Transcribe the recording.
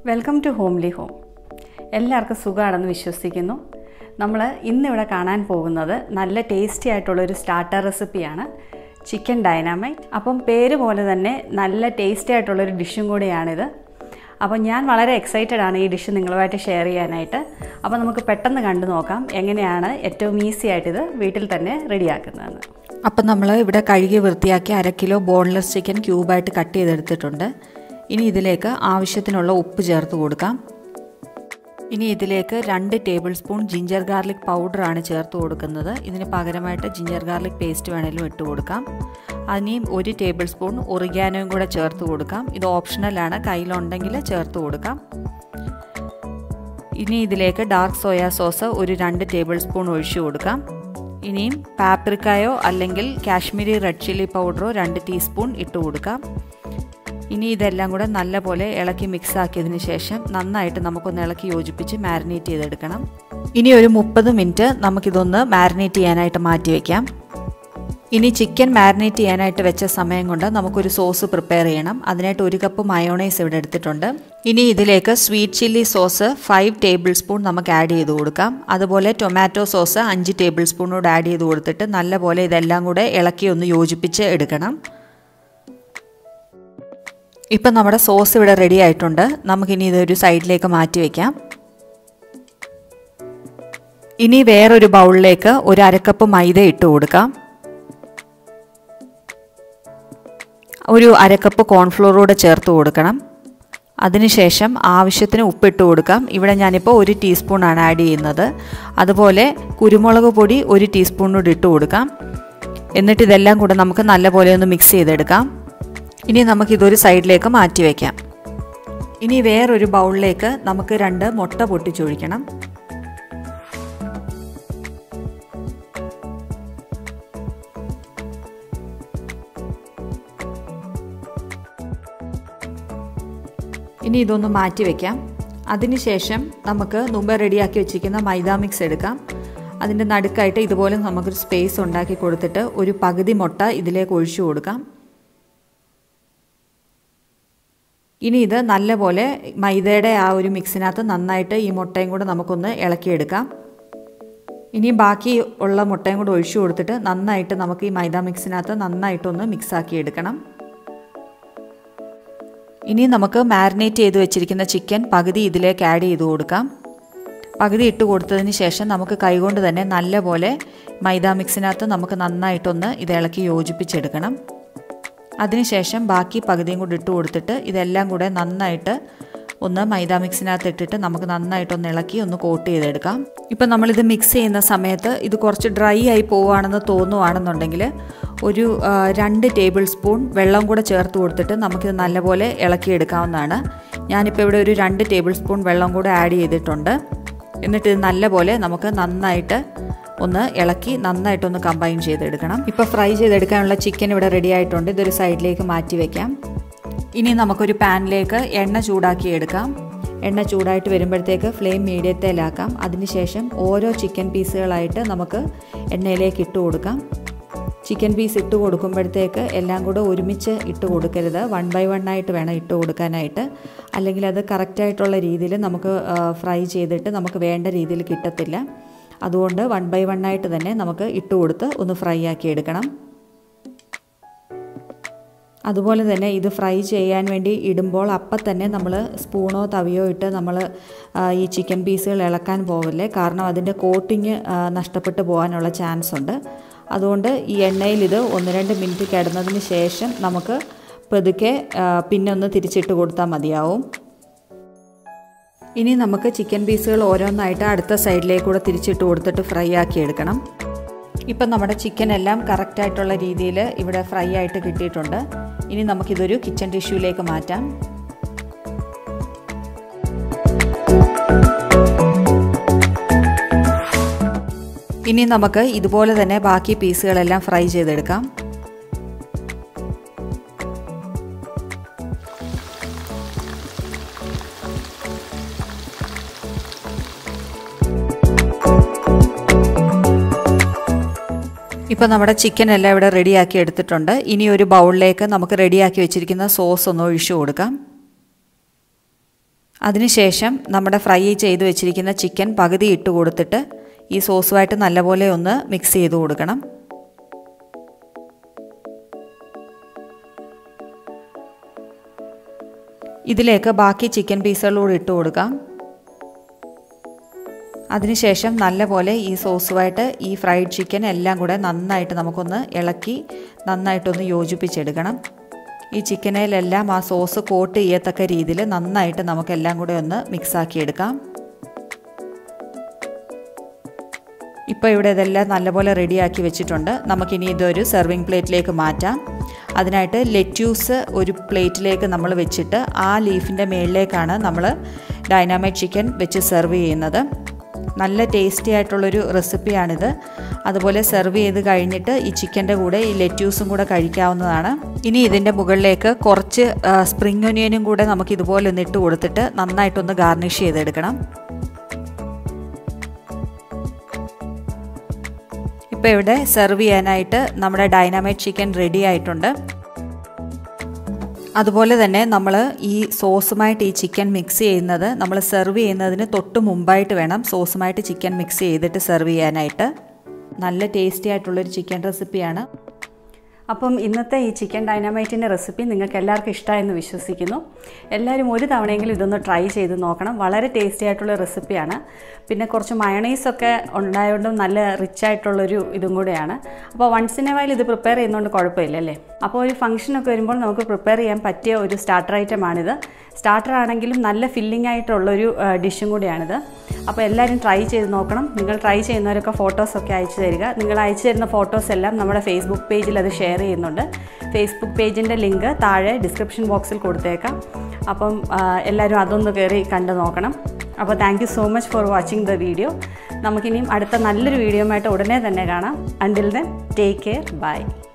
welcome to homely home എല്ലാവർക്കും സുഖമാണെന്ന് വിശ്വസിക്കുന്നു നമ്മൾ ഇന്നിവിടെ കാണാൻ പോകുന്നത് നല്ല ടേസ്റ്റി ആയിട്ടുള്ളൊരു സ്റ്റാർട്ടർ റെസിപ്പിയാണ് ചിക്കൻ ഡൈനാമൈറ്റ് അപ്പം പേര് പോലെ തന്നെ നല്ല ടേസ്റ്റി ആയിട്ടുള്ളൊരു ഡിഷും കൂടിയാണിത് അപ്പം ഞാൻ വളരെ എക്സൈറ്റഡ് ആണ് ഈ ഡിഷ് നിങ്ങളുമായിട്ട് ഷെയർ ചെയ്യാനായിട്ട് അപ്പോൾ നമുക്ക് പെട്ടെന്ന് കണ്ടു നോക്കാം എങ്ങനെയാണ് ഏറ്റവും ഈസി ആയിട്ടിത് വീട്ടിൽ തന്നെ റെഡിയാക്കുന്നതെന്ന് അപ്പം നമ്മൾ ഇവിടെ കഴുകി വൃത്തിയാക്കി അര കിലോ ബോൺലെസ് ചിക്കൻ ക്യൂബായിട്ട് കട്ട് ചെയ്തെടുത്തിട്ടുണ്ട് ഇനി ഇതിലേക്ക് ആവശ്യത്തിനുള്ള ഉപ്പ് ചേർത്ത് കൊടുക്കാം ഇനി ഇതിലേക്ക് രണ്ട് ടേബിൾ സ്പൂൺ ജിഞ്ചർ ഗാർലിക് പൗഡറാണ് ചേർത്ത് കൊടുക്കുന്നത് ഇതിന് പകരമായിട്ട് ജിഞ്ചർ ഗാർലിക് പേസ്റ്റ് വേണേലും ഇട്ട് കൊടുക്കാം അതിനെയും ഒരു ടേബിൾ സ്പൂൺ ഒറിഗാനോയും കൂടെ ചേർത്ത് കൊടുക്കാം ഇത് ഓപ്ഷണലാണ് കയ്യിലുണ്ടെങ്കിൽ ചേർത്ത് കൊടുക്കാം ഇനി ഇതിലേക്ക് ഡാർക്ക് സോയാ സോസ് ഒരു രണ്ട് ടേബിൾ സ്പൂൺ ഒഴിച്ചു കൊടുക്കാം ഇനിയും പാപ്രിക്കയോ അല്ലെങ്കിൽ കാശ്മീരി റെഡ് ചില്ലി പൗഡറോ രണ്ട് ടീസ്പൂൺ ഇട്ട് കൊടുക്കാം ഇനി ഇതെല്ലാം കൂടെ നല്ലപോലെ ഇളക്കി മിക്സ് ആക്കിയതിന് ശേഷം നന്നായിട്ട് നമുക്കൊന്ന് ഇളക്കി യോജിപ്പിച്ച് മാരിനേറ്റ് ചെയ്തെടുക്കണം ഇനി ഒരു മുപ്പത് മിനിറ്റ് നമുക്കിതൊന്ന് മാരിനേറ്റ് ചെയ്യാനായിട്ട് മാറ്റി വയ്ക്കാം ഇനി ചിക്കൻ മാരിനേറ്റ് ചെയ്യാനായിട്ട് വെച്ച സമയം കൊണ്ട് നമുക്കൊരു സോസ് പ്രിപ്പയർ ചെയ്യണം അതിനായിട്ട് ഒരു കപ്പ് മയോണൈസ് ഇവിടെ എടുത്തിട്ടുണ്ട് ഇനി ഇതിലേക്ക് sweet chilli sauce five tablespoon നമുക്ക് ആഡ് ചെയ്ത് കൊടുക്കാം അതുപോലെ ടൊമാറ്റോ സോസ് അഞ്ച് ടേബിൾ സ്പൂണോട് ആഡ് ചെയ്ത് കൊടുത്തിട്ട് നല്ലപോലെ ഇതെല്ലാം കൂടെ ഇളക്കി ഒന്ന് യോജിപ്പിച്ച് എടുക്കണം ഇപ്പം നമ്മുടെ സോസ് ഇവിടെ റെഡി ആയിട്ടുണ്ട് നമുക്കിനി ഇതൊരു സൈഡിലേക്ക് മാറ്റി വയ്ക്കാം ഇനി വേറൊരു ബൗളിലേക്ക് ഒരു അരക്കപ്പ് മൈദ ഇട്ട് കൊടുക്കാം ഒരു അരക്കപ്പ് കോൺഫ്ലോറൂടെ ചേർത്ത് കൊടുക്കണം അതിനുശേഷം ആവശ്യത്തിന് ഉപ്പിട്ട് കൊടുക്കാം ഇവിടെ ഞാനിപ്പോൾ ഒരു ടീസ്പൂണാണ് ആഡ് ചെയ്യുന്നത് അതുപോലെ കുരുമുളക് പൊടി ഒരു ടീസ്പൂണോട് ഇട്ട് കൊടുക്കാം എന്നിട്ട് ഇതെല്ലാം കൂടെ നമുക്ക് നല്ലപോലെ ഒന്ന് മിക്സ് ചെയ്തെടുക്കാം ഇനി നമുക്കിതൊരു സൈഡിലേക്ക് മാറ്റി വയ്ക്കാം ഇനി വേറൊരു ബൗളിലേക്ക് നമുക്ക് രണ്ട് മുട്ട പൊട്ടിച്ചൊഴിക്കണം ഇനി ഇതൊന്ന് മാറ്റി വയ്ക്കാം അതിനുശേഷം നമുക്ക് മുമ്പ് റെഡിയാക്കി വെച്ചിരിക്കുന്ന മൈദ മിക്സ് എടുക്കാം അതിൻ്റെ നടുക്കായിട്ട് ഇതുപോലെ നമുക്കൊരു സ്പേസ് ഉണ്ടാക്കി കൊടുത്തിട്ട് ഒരു പകുതി മുട്ട ഇതിലേക്ക് ഒഴിച്ചു കൊടുക്കാം ഇനി ഇത് നല്ലപോലെ മൈദയുടെ ആ ഒരു മിക്സിനകത്ത് നന്നായിട്ട് ഈ മുട്ടയും കൂടെ നമുക്കൊന്ന് ഇളക്കിയെടുക്കാം ഇനി ബാക്കി ഉള്ള മുട്ടയും കൂടെ ഒഴിച്ചു കൊടുത്തിട്ട് നന്നായിട്ട് നമുക്ക് ഈ മൈദ മിക്സിനകത്ത് നന്നായിട്ടൊന്ന് മിക്സാക്കി എടുക്കണം ഇനി നമുക്ക് മാരിനേറ്റ് ചെയ്ത് വെച്ചിരിക്കുന്ന ചിക്കൻ പകുതി ഇതിലേക്ക് ആഡ് ചെയ്ത് കൊടുക്കാം പകുതി ഇട്ട് കൊടുത്തതിന് ശേഷം നമുക്ക് കൈകൊണ്ട് തന്നെ നല്ലപോലെ മൈദ മിക്സിനകത്ത് നമുക്ക് നന്നായിട്ടൊന്ന് ഇത് ഇളക്കി യോജിപ്പിച്ചെടുക്കണം അതിനുശേഷം ബാക്കി പകുതിയും കൂടി ഇട്ട് കൊടുത്തിട്ട് ഇതെല്ലാം കൂടെ നന്നായിട്ട് ഒന്ന് മൈദ മിക്സിനകത്ത് ഇട്ടിട്ട് നമുക്ക് നന്നായിട്ടൊന്ന് ഇളക്കി ഒന്ന് കോട്ട് ചെയ്തെടുക്കാം ഇപ്പം നമ്മളിത് മിക്സ് ചെയ്യുന്ന സമയത്ത് ഇത് കുറച്ച് ഡ്രൈ ആയി പോവുകയാണെന്ന് തോന്നുവാണെന്നുണ്ടെങ്കിൽ ഒരു രണ്ട് ടേബിൾ സ്പൂൺ വെള്ളം കൂടെ ചേർത്ത് കൊടുത്തിട്ട് നമുക്കിത് നല്ലപോലെ ഇളക്കിയെടുക്കാവുന്നതാണ് ഞാനിപ്പോൾ ഇവിടെ ഒരു രണ്ട് ടേബിൾ സ്പൂൺ വെള്ളം കൂടെ ആഡ് ചെയ്തിട്ടുണ്ട് എന്നിട്ട് ഇത് നല്ലപോലെ നമുക്ക് നന്നായിട്ട് ഒന്ന് ഇളക്കി നന്നായിട്ടൊന്ന് കമ്പൈൻ ചെയ്തെടുക്കണം ഇപ്പോൾ ഫ്രൈ ചെയ്തെടുക്കാനുള്ള ചിക്കൻ ഇവിടെ റെഡി ആയിട്ടുണ്ട് ഇതൊരു സൈഡിലേക്ക് മാറ്റി വയ്ക്കാം ഇനി നമുക്കൊരു പാനിലേക്ക് എണ്ണ ചൂടാക്കി എടുക്കാം എണ്ണ ചൂടായിട്ട് വരുമ്പോഴത്തേക്ക് ഫ്ലെയിം മീഡിയത്തേലാക്കാം അതിനുശേഷം ഓരോ ചിക്കൻ പീസുകളായിട്ട് നമുക്ക് എണ്ണയിലേക്ക് ഇട്ട് കൊടുക്കാം ചിക്കൻ പീസ് ഇട്ട് കൊടുക്കുമ്പോഴത്തേക്ക് എല്ലാം കൂടെ ഒരുമിച്ച് ഇട്ട് കൊടുക്കരുത് വൺ ബൈ വൺ ആയിട്ട് വേണം ഇട്ട് കൊടുക്കാനായിട്ട് അല്ലെങ്കിൽ അത് കറക്റ്റായിട്ടുള്ള രീതിയിൽ നമുക്ക് ഫ്രൈ ചെയ്തിട്ട് നമുക്ക് വേണ്ട രീതിയിൽ കിട്ടത്തില്ല അതുകൊണ്ട് വൺ ബൈ വൺ ആയിട്ട് തന്നെ നമുക്ക് ഇട്ട് കൊടുത്ത് ഒന്ന് ഫ്രൈ ആക്കി എടുക്കണം അതുപോലെ തന്നെ ഇത് ഫ്രൈ ചെയ്യാൻ വേണ്ടി ഇടുമ്പോൾ അപ്പം തന്നെ നമ്മൾ സ്പൂണോ തവിയോ ഇട്ട് നമ്മൾ ഈ ചിക്കൻ പീസുകൾ ഇളക്കാൻ പോകല്ലേ കാരണം അതിൻ്റെ കോട്ടിങ് നഷ്ടപ്പെട്ടു പോകാനുള്ള ചാൻസ് ഉണ്ട് അതുകൊണ്ട് ഈ എണ്ണയിൽ ഇത് ഒന്ന് രണ്ട് മിനിറ്റ് കിടന്നതിന് ശേഷം നമുക്ക് പതുക്കെ പിന്നെ ഒന്ന് തിരിച്ചിട്ട് കൊടുത്താൽ മതിയാവും ഇനി നമുക്ക് ചിക്കൻ പീസുകൾ ഓരോന്നായിട്ട് അടുത്ത സൈഡിലേക്കൂടെ തിരിച്ചിട്ട് കൊടുത്തിട്ട് ഫ്രൈ ആക്കി എടുക്കണം ഇപ്പം നമ്മുടെ ചിക്കൻ എല്ലാം കറക്റ്റായിട്ടുള്ള രീതിയിൽ ഇവിടെ ഫ്രൈ ആയിട്ട് കിട്ടിയിട്ടുണ്ട് ഇനി നമുക്കിതൊരു കിച്ചൺ ടിഷ്യൂലേക്ക് മാറ്റാം ഇനി നമുക്ക് ഇതുപോലെ തന്നെ ബാക്കി പീസുകളെല്ലാം ഫ്രൈ ചെയ്തെടുക്കാം ഇപ്പോൾ നമ്മുടെ ചിക്കൻ എല്ലാം ഇവിടെ റെഡിയാക്കി എടുത്തിട്ടുണ്ട് ഇനി ഒരു ബൗളിലേക്ക് നമുക്ക് റെഡിയാക്കി വെച്ചിരിക്കുന്ന സോസ് ഒന്ന് ഒഴിച്ചു കൊടുക്കാം അതിനുശേഷം നമ്മുടെ ഫ്രൈ ചെയ്ത് വെച്ചിരിക്കുന്ന ചിക്കൻ പകുതി ഇട്ട് കൊടുത്തിട്ട് ഈ സോസുമായിട്ട് നല്ലപോലെ ഒന്ന് മിക്സ് ചെയ്ത് കൊടുക്കണം ഇതിലേക്ക് ബാക്കി ചിക്കൻ പീസുകളൂടെ ഇട്ട് കൊടുക്കാം അതിനുശേഷം നല്ലപോലെ ഈ സോസുമായിട്ട് ഈ ഫ്രൈഡ് ചിക്കൻ എല്ലാം കൂടെ നന്നായിട്ട് നമുക്കൊന്ന് ഇളക്കി നന്നായിട്ടൊന്ന് യോജിപ്പിച്ചെടുക്കണം ഈ ചിക്കനിലെല്ലാം ആ സോസ് കോട്ട് ചെയ്യത്തക്ക രീതിയിൽ നന്നായിട്ട് നമുക്കെല്ലാം കൂടെ ഒന്ന് മിക്സാക്കി എടുക്കാം ഇപ്പോൾ ഇവിടെ ഇതെല്ലാം നല്ലപോലെ റെഡിയാക്കി വെച്ചിട്ടുണ്ട് നമുക്കിനി ഇതൊരു സെർവിങ് പ്ലേറ്റിലേക്ക് മാറ്റാം അതിനായിട്ട് ലെറ്റ്യൂസ് ഒരു പ്ലേറ്റിലേക്ക് നമ്മൾ വെച്ചിട്ട് ആ ലീഫിൻ്റെ മുകളിലേക്കാണ് നമ്മൾ ഡൈനാമൈറ്റ് ചിക്കൻ വെച്ച് സെർവ് ചെയ്യുന്നത് നല്ല ടേസ്റ്റി ആയിട്ടുള്ളൊരു റെസിപ്പിയാണിത് അതുപോലെ സെർവ് ചെയ്ത് കഴിഞ്ഞിട്ട് ഈ ചിക്കൻ്റെ കൂടെ ഈ ലെറ്റ്യൂസും കൂടെ കഴിക്കാവുന്നതാണ് ഇനി ഇതിൻ്റെ മുകളിലേക്ക് കുറച്ച് സ്പ്രിംഗ് ഒനിയനും കൂടെ നമുക്ക് ഇതുപോലെ ഒന്ന് ഇട്ട് കൊടുത്തിട്ട് നന്നായിട്ടൊന്ന് ഗാർണിഷ് ചെയ്തെടുക്കണം ഇപ്പോൾ ഇവിടെ സെർവ് ചെയ്യാനായിട്ട് നമ്മുടെ ഡൈനാമൈറ്റ് ചിക്കൻ റെഡി ആയിട്ടുണ്ട് അതുപോലെ തന്നെ നമ്മൾ ഈ സോസുമായിട്ട് ഈ ചിക്കൻ മിക്സ് ചെയ്യുന്നത് നമ്മൾ സെർവ് ചെയ്യുന്നതിന് തൊട്ട് മുമ്പായിട്ട് വേണം സോസുമായിട്ട് ചിക്കൻ മിക്സ് ചെയ്തിട്ട് സെർവ് ചെയ്യാനായിട്ട് നല്ല ടേസ്റ്റി ആയിട്ടുള്ളൊരു ചിക്കൻ റെസിപ്പിയാണ് അപ്പം ഇന്നത്തെ ഈ ചിക്കൻ ഡൈനാമൈറ്റിൻ്റെ റെസിപ്പി നിങ്ങൾക്ക് എല്ലാവർക്കും ഇഷ്ടമായെന്ന് വിശ്വസിക്കുന്നു എല്ലാവരും ഒരു തവണയെങ്കിലും ഇതൊന്ന് ട്രൈ ചെയ്ത് നോക്കണം വളരെ ടേസ്റ്റി ആയിട്ടുള്ള റെസിപ്പിയാണ് പിന്നെ കുറച്ച് മയണൈസൊക്കെ ഉണ്ടായതുകൊണ്ടും നല്ല റിച്ച് ആയിട്ടുള്ളൊരു ഇതും കൂടെയാണ് അപ്പോൾ വൺസ് ഇൻ എ വൈൽ ഇത് പ്രിപ്പയർ ചെയ്യുന്നതുകൊണ്ട് കുഴപ്പമില്ല അല്ലേ അപ്പോൾ ഒരു ഫംഗ്ഷനൊക്കെ വരുമ്പോൾ നമുക്ക് പ്രിപ്പയർ ചെയ്യാൻ പറ്റിയ ഒരു സ്റ്റാർട്ടർ ഐറ്റമാണിത് സ്റ്റാർട്ടർ ആണെങ്കിലും നല്ല ഫില്ലിംഗ് ആയിട്ടുള്ളൊരു ഡിഷും കൂടിയാണിത് അപ്പോൾ എല്ലാവരും ട്രൈ ചെയ്ത് നോക്കണം നിങ്ങൾ ട്രൈ ചെയ്യുന്നവരൊക്കെ ഫോട്ടോസൊക്കെ അയച്ചു തരിക നിങ്ങൾ അയച്ചു തരുന്ന ഫോട്ടോസ് എല്ലാം നമ്മുടെ ഫേസ്ബുക്ക് പേജിൽ അത് ഷെയർ ചെയ്യുന്നുണ്ട് ഫേസ്ബുക്ക് പേജിൻ്റെ ലിങ്ക് താഴെ ഡിസ്ക്രിപ്ഷൻ ബോക്സിൽ കൊടുത്തേക്കാം അപ്പം എല്ലാവരും അതൊന്ന് കയറി കണ്ടു നോക്കണം അപ്പോൾ thank you so much for watching the video നമുക്കിനിയും അടുത്ത നല്ലൊരു വീഡിയോ ആയിട്ട് ഉടനെ തന്നെ കാണാം until then take care by